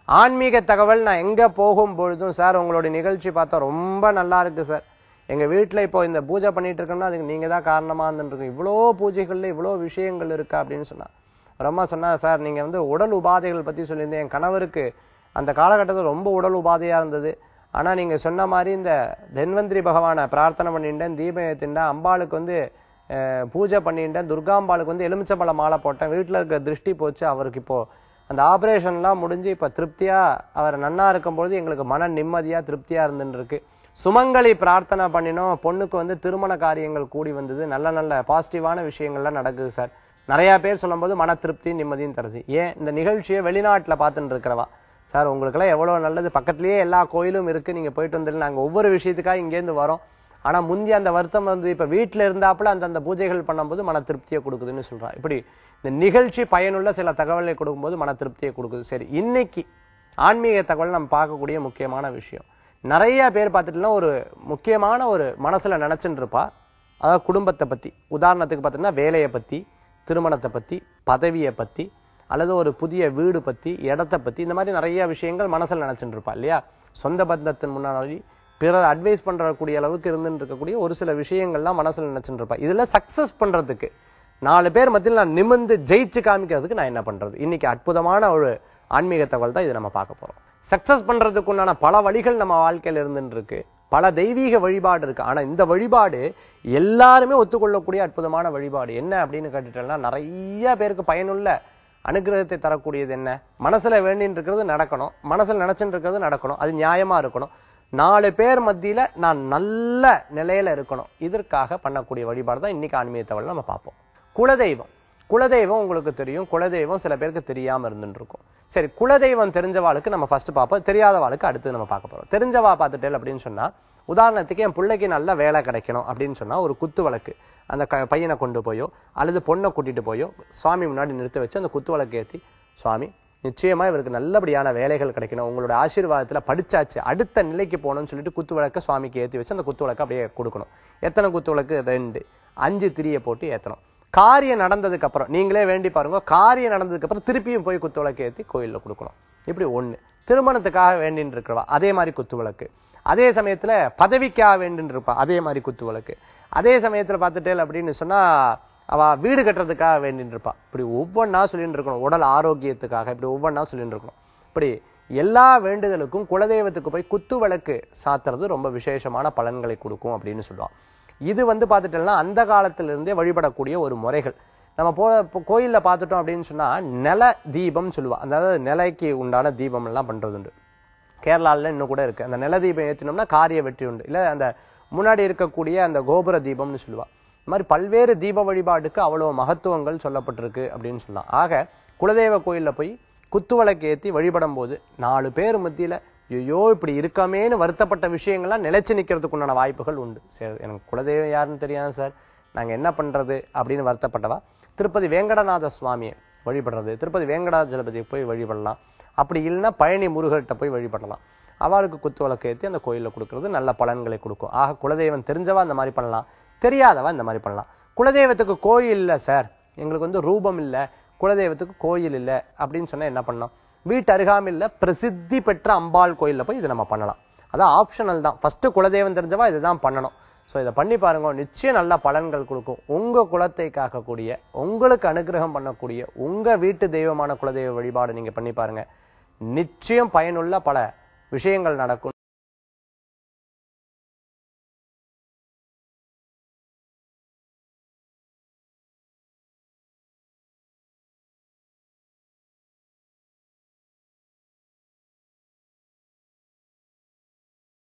ஆன்மீக தகவல் நான் எங்க போகும் பொழுதும் சார் உங்களுடைய நிகழ்ச்சி பார்த்தா ரொம்ப நல்லா இருக்கு சார் எங்க வீட்டுல இப்போ இந்த பூஜை பண்ணிட்டு இருக்கோம்னா அதுக்கு நீங்க தான் காரணமா இருந்துருக்கு இவ்வளோ பூஜைகள்ல இவ்வளோ விஷயங்கள் இருக்கா அப்படின்னு சொன்னா பிரம்மா சொன்னா சார் நீங்க வந்து உடல் உபாதைகள் பத்தி சொல்லியிருந்தேன் என் கணவருக்கு அந்த காலகட்டத்தில் ரொம்ப உடல் உபாதையா இருந்தது ஆனா நீங்க சொன்ன மாதிரி இந்த தென்வந்திரி பகவானை பிரார்த்தனை பண்ணிட்டேன் தீபம் ஏத்திண்டேன் அம்பாளுக்கு வந்து அஹ், பூஜை பண்ணிட்டேன் துர்காம்பாளுக்கு வந்து எலுமிச்சம்பழ மாலை போட்டேன் வீட்டுல இருக்கிற திருஷ்டி போச்சு அவருக்கு இப்போ அந்த ஆபரேஷன்லாம் முடிஞ்சு இப்ப திருப்தியா அவர் நன்னா இருக்கும்பொழுது எங்களுக்கு மன நிம்மதியா திருப்தியா இருந்துட்டு இருக்கு சுமங்கலி பிரார்த்தனை பண்ணினோம் பொண்ணுக்கு வந்து திருமண காரியங்கள் கூடி வந்தது நல்ல நல்ல பாசிட்டிவான விஷயங்கள்லாம் நடக்குது சார் நிறைய பேர் சொல்லும்போது மன திருப்தி நிம்மதியும் தருது ஏன் இந்த நிகழ்ச்சியை வெளிநாட்டுல பார்த்துட்டு இருக்கிறவா சார் உங்களுக்கெல்லாம் எவ்வளவு நல்லது பக்கத்துலயே எல்லா கோயிலும் இருக்கு நீங்க போயிட்டு வந்துடலாம் நாங்க ஒவ்வொரு விஷயத்துக்காக இங்கேருந்து வரோம் ஆனா முந்தி அந்த வருத்தம் வந்து இப்ப வீட்டுல இருந்தாப்புல அந்த அந்த பூஜைகள் பண்ணும்போது மன திருப்தியை கொடுக்குதுன்னு சொல்றா இப்படி இந்த நிகழ்ச்சி பயனுள்ள சில தகவலை கொடுக்கும்போது மன திருப்தியை கொடுக்குது சரி இன்னைக்கு ஆன்மீக தகவல் நம்ம பார்க்கக்கூடிய முக்கியமான விஷயம் நிறைய பேர் பார்த்துட்டுனா ஒரு முக்கியமான ஒரு மனசுல நினைச்சுட்டு இருப்பா அதாவது குடும்பத்தை பத்தி உதாரணத்துக்கு பார்த்தீங்கன்னா வேலையை பத்தி திருமணத்தை பத்தி பதவியை பத்தி அல்லது ஒரு புதிய வீடு பத்தி இடத்தை பத்தி இந்த மாதிரி நிறைய விஷயங்கள் மனசுல நினைச்சுட்டு இருப்பா இல்லையா சொந்த பந்தத்தின் முன்னாடி பிறர் அட்வைஸ் பண்றக்கூடிய அளவுக்கு இருந்துட்டு இருக்கக்கூடிய ஒரு சில விஷயங்கள்லாம் மனசுல நினைச்சுட்டு இருப்பா இதுல சக்சஸ் பண்றதுக்கு நாலு பேர் மத்தியில் நான் நிமிர்ந்து ஜெயிச்சு காமிக்கிறதுக்கு நான் என்ன பண்றது இன்னைக்கு அற்புதமான ஒரு ஆன்மீக தகவல் தான் இதை நம்ம பார்க்க போறோம் சக்சஸ் பண்றதுக்கு உண்டான பல வழிகள் நம்ம வாழ்க்கையில இருந்துட்டு இருக்கு பல தெய்வீக வழிபாடு இருக்கு ஆனா இந்த வழிபாடு எல்லாருமே ஒத்துக்கொள்ளக்கூடிய அற்புதமான வழிபாடு என்ன அப்படின்னு கேட்டுட்டோம்னா நிறைய பேருக்கு பயனுள்ள அனுகிரகத்தை தரக்கூடியது என்ன மனசுல வேண்டின்னு இருக்கிறது நடக்கணும் மனசுல நினைச்சுட்டு இருக்கிறது நடக்கணும் அது நியாயமா இருக்கணும் நாலு பேர் மத்தியில நான் நல்ல நிலையில இருக்கணும் இதற்காக பண்ணக்கூடிய வழிபாடு தான் இன்னைக்கு ஆன்மீக தகவல் நம்ம பார்ப்போம் குலதெய்வம் குலதெய்வம் உங்களுக்கு தெரியும் குலதெய்வம் சில பேருக்கு தெரியாம இருந்துட்டு இருக்கும் சரி குலதெய்வம் தெரிஞ்சவாளுக்கு நம்ம ஃபர்ஸ்ட் பார்ப்போம் தெரியாதவாளுக்கு அடுத்து நம்ம பார்க்க போறோம் தெரிஞ்சவா பார்த்துட்டேன் அப்படின்னு சொன்னா உதாரணத்துக்கு என் பிள்ளைக்கு நல்ல வேலை கிடைக்கணும் அப்படின்னு சொன்னா ஒரு குத்து விளக்கு அந்த க- பையனை கொண்டு போயோ அல்லது பொண்ணை கூட்டிட்டு போயோ சுவாமி முன்னாடி நிறுத்த வச்சு அந்த குத்து விளக்கு ஏத்தி சுவாமி நிச்சயமா இவருக்கு நல்லபடியான வேலைகள் கிடைக்கணும் உங்களோட ஆசீர்வாதத்துல படிச்சாச்சு அடுத்த நிலைக்கு போகணும்னு சொல்லிட்டு குத்து விளக்க சுவாமிக்கு ஏத்தி வச்சு அந்த குத்து விளக்க அப்படியே கொடுக்கணும் எத்தனை குத்து விளக்கு ரெண்டு அஞ்சு திரியை போட்டு ஏத்தணும் காரியம் நடந்ததுக்கு அப்புறம் நீங்களே வேண்டி பாருங்க காரியம் நடந்ததுக்கு அப்புறம் திருப்பியும் போய் குத்து விளக்கு ஏத்தி கோயில்ல கொடுக்கணும் இப்படி ஒண்ணு திருமணத்துக்காக வேண்டின்னு இருக்கிறவா அதே மாதிரி குத்து விளக்கு அதே சமயத்துல பதவிக்காக வேண்டின்னு இருப்பா அதே மாதிரி குத்து விளக்கு அதே சமயத்துல பார்த்துட்டேன் அப்படின்னு சொன்னா அவ வீடு கட்டுறதுக்காக வேண்டின்னு இருப்பா இப்படி ஒவ்வொன்றா சொல்லிட்டு இருக்கணும் உடல் ஆரோக்கியத்துக்காக இப்படி ஒவ்வொன்றா சொல்லிட்டு இருக்கணும் இப்படி எல்லா வேண்டுதலுக்கும் குலதெய்வத்துக்கு போய் குத்து விளக்கு சாத்துறது ரொம்ப விசேஷமான பலன்களை கொடுக்கும் அப்படின்னு சொல்லுவாங்க இது வந்து பார்த்துட்டோம்னா அந்த காலத்துல இருந்தே வழிபடக்கூடிய ஒரு முறைகள் நம்ம போ இப்போ கோயில்ல பார்த்துட்டோம் அப்படின்னு சொன்னா நில தீபம் சொல்லுவா அதாவது நிலைக்கு உண்டான தீபம் எல்லாம் பண்றது உண்டு கேரளால இன்னும் கூட இருக்கு அந்த நில தீபம் ஏற்றினோம்னா காரிய வெற்றி உண்டு இல்ல அந்த முன்னாடி இருக்கக்கூடிய அந்த கோபுர தீபம்னு சொல்லுவா இந்த மாதிரி பல்வேறு தீப வழிபாடுக்கு அவ்வளவு மகத்துவங்கள் சொல்லப்பட்டிருக்கு அப்படின்னு சொல்லலாம் ஆக குலதெய்வ கோயில்ல போய் குத்துவிளக்கு ஏத்தி வழிபடும் போது நாலு பேர் மத்தியில ஐயோ இப்படி இருக்கமேன்னு வருத்தப்பட்ட விஷயங்கள்லாம் நிலைச்சு நிக்கிறதுக்கு உண்டான வாய்ப்புகள் உண்டு சரி எனக்கு குலதெய்வம் யாருன்னு தெரியாது சார் நாங்க என்ன பண்றது அப்படின்னு வருத்தப்பட்டவா திருப்பதி வேங்கடநாத சுவாமியை வழிபடுறது திருப்பதி வேங்கடாஜலபதியை போய் வழிபடலாம் அப்படி இல்லைன்னா பழனி முருகர்கிட்ட போய் வழிபடலாம் அவளுக்கு குத்து விளக்கு ஏற்றி அந்த கோயில்ல கொடுக்கறது நல்ல பலன்களை கொடுக்கும் ஆக குலதெய்வம் தெரிஞ்சவா இந்த மாதிரி பண்ணலாம் தெரியாதவா இந்த மாதிரி பண்ணலாம் குலதெய்வத்துக்கு கோயில் இல்ல சார் எங்களுக்கு வந்து ரூபம் இல்ல குலதெய்வத்துக்கு கோயில் இல்ல அப்படின்னு சொன்னா என்ன பண்ணலாம் வீட்டு அருகாமையில் பிரசித்தி பெற்ற அம்பாள் கோயில்ல போய் இதை நம்ம பண்ணலாம் அதான் ஆப்ஷனல் தான் ஃபர்ஸ்ட் குலதெய்வம் தெரிஞ்சவா இதுதான் பண்ணணும் ஸோ இதை பண்ணி பாருங்க நிச்சயம் நல்ல பலன்கள் கொடுக்கும் உங்க குலத்தை காக்கக்கூடிய உங்களுக்கு அனுகிரகம் பண்ணக்கூடிய உங்க வீட்டு தெய்வமான குலதெய்வ வழிபாடு நீங்க பண்ணி பாருங்க நிச்சயம் பயனுள்ள பல விஷயங்கள் நடக்கும்